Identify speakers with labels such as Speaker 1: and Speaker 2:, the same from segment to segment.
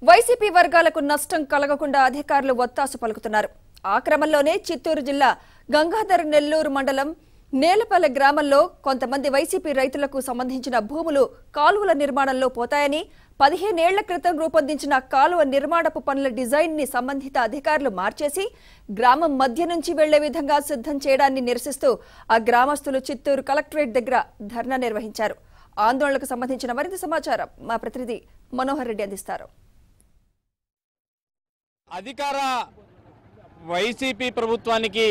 Speaker 1: YCP వర్గాలకు నష్టం కలగకుండా అధికారులు ఒత్తాసు పలుకుతున్నారు ఆ క్రమంలోనే చిత్తూరు జిల్లా గంగాధర్ నెల్లూరు మండలం నేలపల్లె గ్రామంలో కొంతమంది వైసీపీ రైతులకు సంబంధించిన భూములు కాలువల నిర్మాణంలో పోతాయని పదిహేనేళ్ల క్రితం రూపొందించిన కాలువ నిర్మాణపు పనుల డిజైన్ ని సంబంధిత అధికారులు మార్చేసి గ్రామం మధ్య నుంచి వెళ్లే విధంగా సిద్ధం చేయడాన్ని నిరసిస్తూ ఆ గ్రామస్తులు చిత్తూరు కలెక్టరేట్ దగ్గర ధర్నా నిర్వహించారు ఆందోళనకు సంబంధించిన మరింత సమాచారం మా ప్రతినిధి మనోహర్ రెడ్డి అందిస్తారు
Speaker 2: అధికార వైసీపీ ప్రభుత్వానికి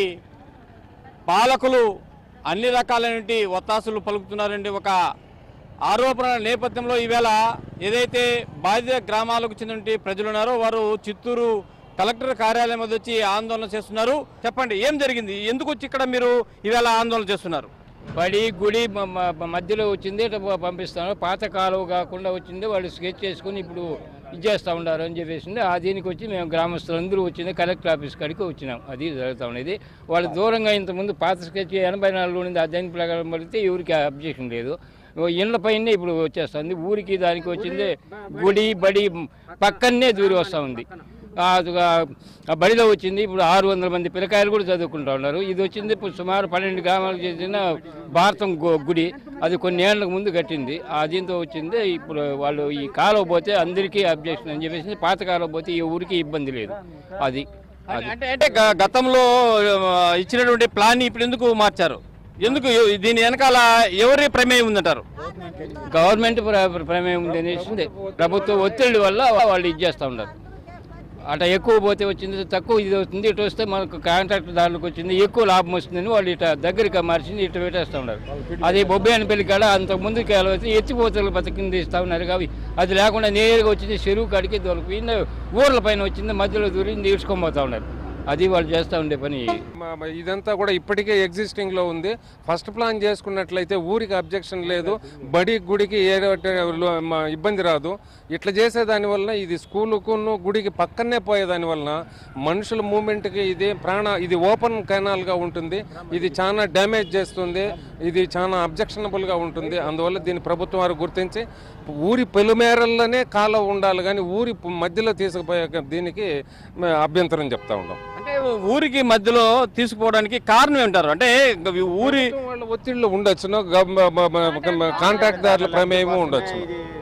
Speaker 2: పాలకులు అన్ని రకాలైనటువంటి ఒత్తాసులు పలుకుతున్నారండి ఒక ఆరోపణ నేపథ్యంలో ఈవేళ ఏదైతే బాధిత గ్రామాలకు చెందిన ప్రజలు ఉన్నారో వారు చిత్తూరు కలెక్టర్ కార్యాలయం వద్ద వచ్చి ఆందోళన చేస్తున్నారు చెప్పండి ఏం జరిగింది ఎందుకు వచ్చి ఇక్కడ మీరు ఈవేళ ఆందోళన చేస్తున్నారు
Speaker 3: బడి గుడి మ- మ- మధ్యలో వచ్చింది ఇట్లా ప- పంపిస్తాను పాత కాలువ కాకుండా వచ్చింది వాళ్ళు స్కెచ్ చేసుకుని ఇప్పుడు ఇచ్చేస్తూ ఉన్నారు అని చెప్పేసి ఆ దీనికి వచ్చి మేము గ్రామస్తులందరూ వచ్చింది కలెక్టర్ ఆఫీస్ కాడికి వచ్చినాం అది జరుగుతూ ఉండేది వాళ్ళు దూరంగా ఇంతకుముందు పాత స్కెచ్ ఎనభై నాలుగులో ఉండింది ఆ దాని ప్రకారం పడితే ఎవరికి అబ్జెక్షన్ లేదు ఓ ఇండ్ల పైనే ఇప్పుడు వచ్చేస్తుంది ఊరికి దానికి వచ్చింది గుడి బడి పక్కనే దూరి వస్తూ ఉంది ఆ ఆ బడిలో వచ్చింది ఇప్పుడు ఆరు వందల మంది పిల్లకాయలు కూడా చదువుకుంటా ఉన్నారు ఇది వచ్చింది ఇప్పుడు సుమారు పన్నెండు గ్రామాలకు చేసిన భారతం గు- గుడి అది కొన్ని ఏళ్ళకు ముందు కట్టింది ఆ దీంతో వచ్చింది ఇప్పుడు వాళ్ళు ఈ కాలువ పోతే అందరికీ అబ్జెక్షన్ అని చెప్పేసి పాత కాలువ పోతే ఈ ఊరికి ఇబ్బంది లేదు అది అది
Speaker 2: అంటే అంటే గ- గతంలో ఆ, ఇచ్చినటువంటి ప్లాన్ ఇప్పుడు ఎందుకు మార్చారు ఎందుకు దీని వెనకాల ఎవరి ప్రమేయం ఉందంటారు
Speaker 3: గవర్నమెంట్ ప్ర- ప్ర- ప్రమేయం ఉంది అనేసి ప్రభుత్వ ఒత్తిడి వల్ల వాళ్ళు ఇది చేస్తూ ఉన్నారు అట ఎక్కువ పోతే వచ్చింది తక్కువ ఇది వస్తుంది ఇటు వస్తే మనకు కాంట్రాక్ట్ దారులకు వచ్చింది ఎక్కువ లాభం వస్తుందని వాళ్ళు ఇట దగ్గరికి మార్చింది ఇటు పెట్టేస్తూ ఉన్నారు అది బొబ్బేని పెళ్లి కాడ అంత ముందుకు వెళ్ళవచ్చు ఎత్తిపోతలు బతికింది ఇస్తూ ఉన్నారు కాబట్టి అది లేకుండా నేరుగా వచ్చింది చెరువు కాడికి దొరికిపోయింది ఊర్ల పైన వచ్చింది మధ్యలో దూరి ఈడ్చుకొని పోతా ఉన్నారు అది వాళ్ళు చేస్తూ ఉండే పని
Speaker 4: మా- మా ఇదంతా కూడా ఇప్పటికే ఎగ్జిస్టింగ్ లో ఉంది ఫస్ట్ ప్లాన్ చేసుకున్నట్లయితే ఊరికి అబ్జెక్షన్ లేదు బడి గుడికి ఏ లో- మా ఇబ్బంది రాదు ఇట్లా చేసేదాని వలన ఇది స్కూలుకును గుడికి పక్కనే పోయేదాని వలన మనుషుల మూమెంట్కి ఇది ప్రాణ ఇది ఓపెన్ కెనాల్గా ఉంటుంది ఇది చాలా డ్యామేజ్ చేస్తుంది ఇది చాలా అబ్జెక్షనబుల్గా ఉంటుంది అందువల్ల దీన్ని ప్రభుత్వం వారు గుర్తించి ఊరి పెలుమేరల్లోనే కాలువ ఉండాలి కానీ ఊరి మధ్యలో తీసుకుపోయే దీనికి మేము అభ్యంతరం చెప్తా ఉన్నాం
Speaker 2: అంటే ఊరికి మధ్యలో తీసుకుపోవడానికి కారణం ఏమంటారు అంటే ఈ ఊరి
Speaker 4: ప్రభుత్వం వాళ్ళ ఒత్తిళ్ళు ఉండొచ్చును గవ- మ- మ- మ- కాంట్రాక్ట్ దారుల ప్రమేయము ఉండొచ్చు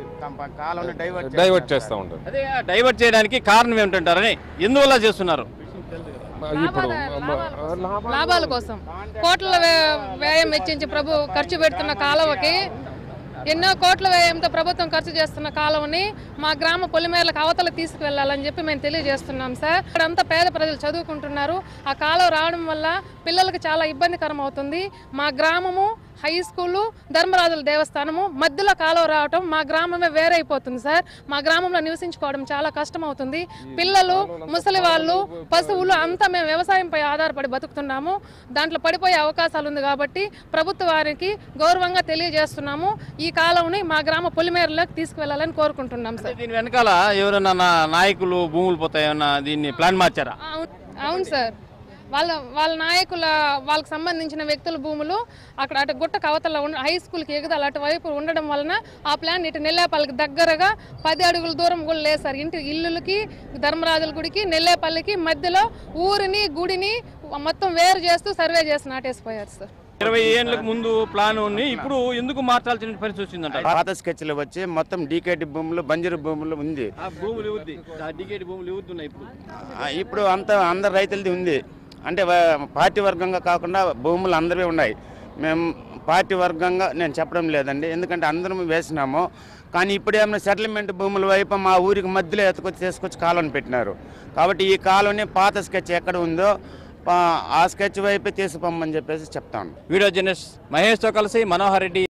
Speaker 4: డైవర్ట్ చేస్తూ ఉంటారు
Speaker 2: అదే డైవర్ట్ చేయడానికి కారణం ఏమిటంటారని ఎందువల్ల చేస్తున్నారు
Speaker 4: ఇప్పుడు
Speaker 5: లాభాల కోసం కోట్ల వ్యయ- వ్యయం వెచ్చించి ప్రభు ఖర్చు పెడుతున్న కాలువకి ఎన్నో కోట్ల వ్యయంతో ప్రభుత్వం ఖర్చు చేస్తున్న కాలువని మా గ్రామ పొలిమేరలకు అవతల తీసుకువెళ్ళాలని చెప్పి మేము తెలియజేస్తున్నాం సార్ ఇక్కడంతా పేద ప్రజలు చదువుకుంటున్నారు ఆ కాలువ రావడం వల్ల పిల్లలకు చాలా ఇబ్బందికరం అవుతుంది మా గ్రామము హై స్కూలు ధర్మరాజుల దేవస్థానము మధ్యలో కాలువ రావటం మా గ్రామమే వేరైపోతుంది సార్ మా గ్రామంలో నివసించుకోవడం చాలా కష్టం అవుతుంది పిల్లలు ముసలి వాళ్ళు పశువులు అంతా మేము వ్యవసాయంపై ఆధారపడి బతుకుతున్నాము దాంట్లో పడిపోయే అవకాశాలు ఉంది కాబట్టి ప్రభుత్వ వారికి గౌరవంగా తెలియజేస్తున్నాము ఈ కాలంని మా గ్రామ పొలిమేరలోకి తీసుకువెళ్ళాలని కోరుకుంటున్నాం సార్
Speaker 2: దీని వెనకాల ఎవరైనా నా- నాయకులు భూములు పోతాయన్న దీన్ని ప్లాన్ మార్చారా
Speaker 5: అవును అవును సార్ వాళ్ళ వాళ్ళ నాయకుల వాళ్ళకి సంబంధించిన వ్యక్తుల భూములు అక్కడ అటు గుట్ట కవతల ఉన్న హై స్కూల్కి ఎగుదల అటువైపు ఉండడం వలన ఆ ప్లాన్ ఇటు నెల్లేపల్లికి దగ్గరగా పది అడుగుల దూరం కూడా లేదు సార్ ఇంటి ఇల్లులకి ధర్మరాజుల గుడికి నెల్లేపల్లికి మధ్యలో ఊరిని గుడిని మొత్తం వేరు చేస్తూ సర్వే చేసి నాటేసిపోయారు సార్
Speaker 2: ఇరవై ఏళ్ళకు ముందు ప్లాన్ ఉంది ఇప్పుడు ఎందుకు మార్చాల్సిన పరిస్థితి వచ్చిందంట
Speaker 6: పాత స్కెచ్లు వచ్చి మొత్తం డీకేటి భూములు బంజరు భూములు ఉంది
Speaker 2: ఆ భూములు ఇవ్వద్ది ఆ డికేట్ భూములు ఇవ్వద్దున్నాయి ఇప్పుడు
Speaker 6: ఆ, ఇప్పుడు అంత అందరు రైతులది ఉంది అంటే వా- పార్టీ వర్గంగా కాకుండా భూములు అందరివి ఉన్నాయి మేము పార్టీ వర్గంగా నేను చెప్పడం లేదండి ఎందుకంటే అందరం వేసినాము కానీ ఇప్పుడు ఏమైనా సెటిల్మెంట్ భూముల వైపు మా ఊరికి మధ్యలో ఎత్తుకొచ్చి తీసుకొచ్చి కాలువని పెట్టినారు కాబట్టి ఈ కాలువని పాత స్కెచ్ ఎక్కడ ఉందో పా- ఆ స్కెచ్ వైపే తీసుకుపోమని చెప్పేసి చెప్తాను
Speaker 2: వీడియో జర్నలిస్ట్ మహేష్తో కలిసి మనోహర్ రెడ్డి